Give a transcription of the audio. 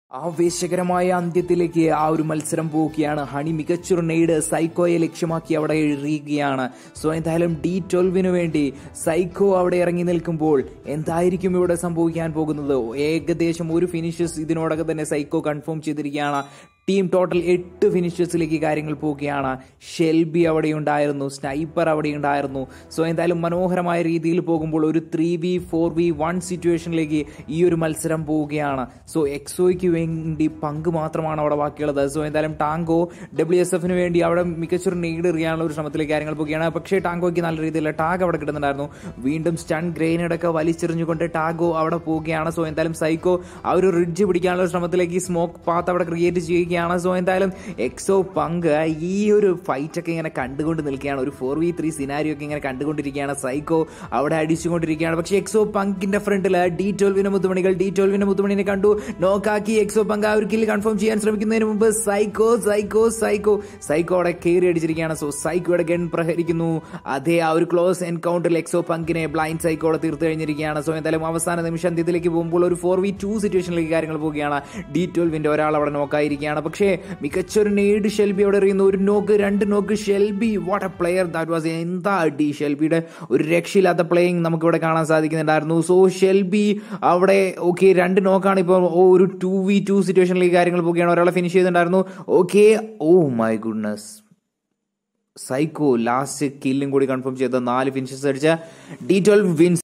ആവേശകരമായ അന്ത്യത്തിലേക്ക് ആ ഒരു മത്സരം പോവുകയാണ് ഹണി മികച്ചൊരു നെയ്ഡ് സൈക്കോയെ ലക്ഷ്യമാക്കി അവിടെ എഴുതുകയാണ് സോ എന്തായാലും ഡി ട്വൽവിന് വേണ്ടി സൈക്കോ അവിടെ ഇറങ്ങി നിൽക്കുമ്പോൾ എന്തായിരിക്കും ഇവിടെ സംഭവിക്കാൻ പോകുന്നത് ഏകദേശം ഒരു ഫിനിഷസ് ഇതിനോടകം തന്നെ സൈക്കോ കൺഫേം ചെയ്തിരിക്കുകയാണ് ടീം ടോട്ടൽ എട്ട് ഫിനിഷേഴ്സിലേക്ക് കാര്യങ്ങൾ പോവുകയാണ് ഷെൽബി അവിടെ ഉണ്ടായിരുന്നു സ്നൈപ്പർ അവിടെ ഉണ്ടായിരുന്നു സോ എന്തായാലും മനോഹരമായ രീതിയിൽ പോകുമ്പോൾ ഒരു three V four V one സിറ്റുവേഷനിലേക്ക് ഈ ഒരു മത്സരം പോവുകയാണ് സോ എക്സോയ്ക്ക് വേണ്ടി പങ്ക് മാത്രമാണ് അവിടെ ബാക്കിയുള്ളത് സോ എന്തായാലും ടാങ്കോ ഡബ്ല്യു എസ് എഫിന് വേണ്ടി അവിടെ മികച്ചൊരു നെയ്ഡ് എറിയാനുള്ള ഒരു ശ്രമത്തിലേക്ക് കാര്യങ്ങൾ പോവുകയാണ് പക്ഷേ ടാങ്കോയ്ക്ക് നല്ല രീതിയിലുള്ള ടാഗ് അവിടെ കിട്ടുന്നുണ്ടായിരുന്നു വീണ്ടും സ്റ്റൺ ഗ്രേനഡൊക്കെ വലിച്ചെറിഞ്ഞുകൊണ്ട് ടാഗോ അവിടെ പോവുകയാണ് സോ എന്തായാലും സൈക്കോ ആ ഒരു റിഡ്ജ് പിടിക്കാനുള്ള ശ്രമത്തിലേക്ക് സ്മോക്ക് പാത്ത് അവിടെ ക്രിയേറ്റ് ചെയ്യുകയാണ് സോ എന്തായാലും എക്സോ പങ്ക് ഈ ഒരു ഫൈറ്റ് ഒക്കെ ഇങ്ങനെ കണ്ടുകൊണ്ട് നിൽക്കുകയാണ് ഒരു ഫോർ വി ത്രീ സിനാരിയോ ഒക്കെ ഇങ്ങനെ കണ്ടുകൊണ്ടിരിക്കുകയാണ് സൈക്കോ അവിടെ അടിച്ചുകൊണ്ടിരിക്കുകയാണ് പക്ഷേ എക്സോ പങ്കിന്റെ ഫ്രണ്ടിൽ ഡി ട്വൽവിന്റെ മുത്തുമണികൾ ഡി ട്വൽവിന്റെ മുത്തുമണിനെ കണ്ടു നോക്കാക്കി എക്സോ പങ്ക് ആ ഒരു കില്ല് കൺഫേം ചെയ്യാൻ ശ്രമിക്കുന്നതിന് മുമ്പ് സൈക്കോ സൈക്കോ സൈക്കോ സൈക്കോ അവിടെ കയറി അടിച്ചിരിക്കുകയാണ് സോ സൈക്കോയുടെ ഗൺ പ്രഹരിക്കുന്നു അതേ ആ ഒരു ക്ലോസ് എൻകൗണ്ടറിൽ എക്സോ പങ്കിനെ ബ്ലൈൻഡ് സൈക്കോ അവിടെ തീർത്ത് കഴിഞ്ഞിരിക്കുകയാണ് സോ എന്തായാലും അവസാന നിമിഷം അന്ത്യത്തിലേക്ക് പോകുമ്പോൾ ഒരു ഫോർ വി ടു സിറ്റുവേഷനിലേക്ക് കാര്യങ്ങൾ പോവുകയാണ് ഡി ട്വൽവിന്റെ ഒരാൾ അവിടെ നോക്കായിരിക്കുകയാണ് പക്ഷേ മികച്ചൊരു നെയ്ഡ് ഷെൽബി അവിടെ എറിയുന്നു ഒരു നോക്ക് രണ്ട് knock Shelby what a player that was എന്താ അടി ഷെൽബിയുടെ ഒരു രക്ഷയില്ലാത്ത പ്ലേയിങ് നമുക്ക് ഇവിടെ കാണാൻ സാധിക്കുന്നുണ്ടായിരുന്നു സോ ഷെൽബി അവിടെ ഓക്കെ രണ്ട് നോക്കാണ് ഇപ്പോൾ ഒരു ടു വി ടു സിറ്റുവേഷനിലേക്ക് കാര്യങ്ങൾ പോവുകയാണ് ഒരാളെ ഫിനിഷ് ചെയ്തിട്ടുണ്ടായിരുന്നു okay oh my goodness Psycho last കില്ലും കൂടി കൺഫേം ചെയ്ത നാല് ഫിനിഷസ് അടിച്ച ഡി ട്വൽവ് വിൻസ്